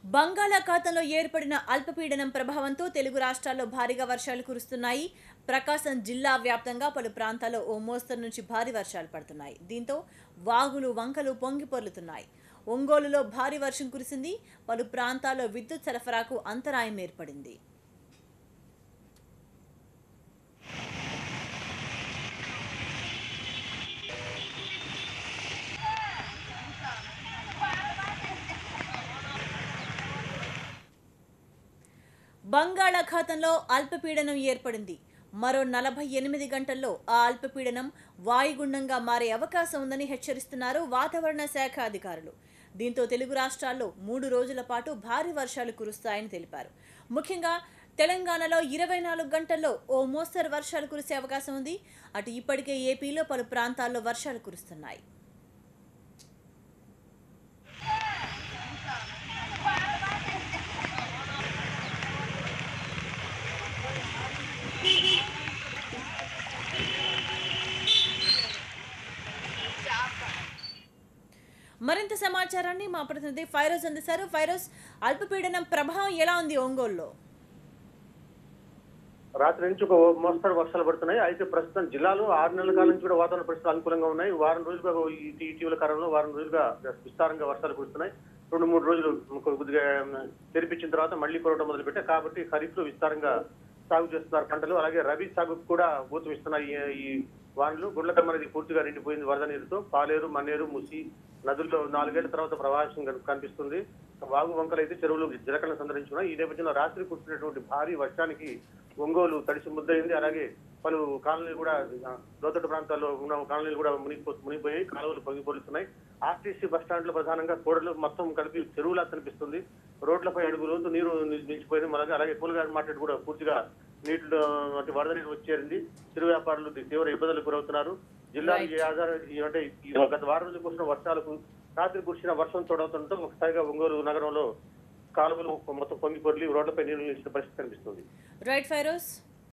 బంగాళాఖాతంలో ఏర్పడిన అల్పపీడనం ప్రభావంతో తెలుగు రాష్ట్రాల్లో భారీగా వర్షాలు కురుస్తున్నాయి ప్రకాశం జిల్లా వ్యాప్తంగా పలు ప్రాంతాల్లో ఓ మోస్తరు నుంచి భారీ వర్షాలు పడుతున్నాయి దీంతో వాగులు వంకలు పొంగి పొర్లుతున్నాయి ఒంగోలులో భారీ వర్షం కురిసింది పలు ప్రాంతాల్లో విద్యుత్ సరఫరాకు అంతరాయం ఏర్పడింది బంగాళాఖాతంలో అల్పపీడనం ఏర్పడింది మరో నలభై ఎనిమిది గంటల్లో ఆ అల్పపీడనం వాయుగుండంగా మారే అవకాశం ఉందని హెచ్చరిస్తున్నారు వాతావరణ శాఖ అధికారులు దీంతో తెలుగు రాష్ట్రాల్లో మూడు రోజుల పాటు భారీ వర్షాలు కురుస్తాయని తెలిపారు ముఖ్యంగా తెలంగాణలో ఇరవై నాలుగు గంటల్లో ఓ మోస్తరు వర్షాలు కురిసే అవకాశం ఉంది అటు ఇప్పటికే ఏపీలో పలు ప్రాంతాల్లో వర్షాలు కురుస్తున్నాయి మరింత సమాచారాన్ని మా ప్రతినిధి ఫైరోజ్ అందిస్తారు ఫైరోజ్ అల్పపీడనం ప్రభావం ఎలా ఉంది ఒంగోలులో రాత్రి నుంచి ఒక మోస్తరు వర్షాలు పడుతున్నాయి అయితే ప్రస్తుతం జిల్లాలో ఆరు నెలల కాలం నుంచి కూడా వాతావరణ పరిస్థితులు అనుకూలంగా ఉన్నాయి వారం రోజులుగా ఈ ఇటీవల కాలంలో వారం రోజులుగా విస్తారంగా వర్షాలు కురుస్తున్నాయి రెండు మూడు రోజులు కొద్దిగా తెరిపించిన తర్వాత మళ్ళీ కురవడం మొదలుపెట్టాయి కాబట్టి ఖరీఫ్ లో విస్తారంగా సాగు చేస్తున్నారు పంటలు అలాగే రబీ సాగుకు కూడా ఊతం ఇస్తున్నాయి ఈ- ఈ వానలు గుండ్లకమ్మ నది పూర్తిగా నిండిపోయింది వరద నీరుతో పాలేరు మన్నేరు ముసి నదుల్లో నాలుగేళ్ల తర్వాత ప్రవాహం కన్- కనిపిస్తుంది వాగు వంకలు అయితే చెరువులు జలకలను సందర్శించున్నాయి ఈ నేపథ్యంలో రాత్రి కురిసినటువంటి భారీ వర్షానికి ఒంగోలు తడిసి ముద్దయింది అలాగే పలు కాలనీలు కూడా ఆ, లోతట్టు ప్రాంతాల్లో ఉన్న కాలనీలు కూడా మునిగిపో మునిగిపోయాయి కాలువలు పొంగిపోలుతున్నాయి ఆర్టీసీ బస్ స్టాండ్ లో ప్రధానంగా కూడలు మొత్తం కలిపి చెరువులా కనిపిస్తుంది రోడ్లపై అడుగు లోతు నీరు ని- నిలిచిపోయింది అలాగే అలాగే కూలగాడి మార్కెట్ కూడా పూర్తిగా నీటిలో అంటే వరద నీరు వచ్చేరింది చిరు వ్యాపారులు తీవ్ర ఇబ్బందులకు గురవుతున్నారు జిల్లాలో ఈ ఆధార ఈ అంటే ఈ గత వారం రోజులు కురిసిన వర్షాలకు రాత్రి కురిసిన వర్షం చూడటంతో ఒకసారిగా ఒంగోలు నగరంలో కాలువలు మొత్తం పొంగి పొర్లి రోడ్లపై నీరు నిలిచిన పరిస్థితి కనిపిస్తుంది రైట్ ఫైరోజ్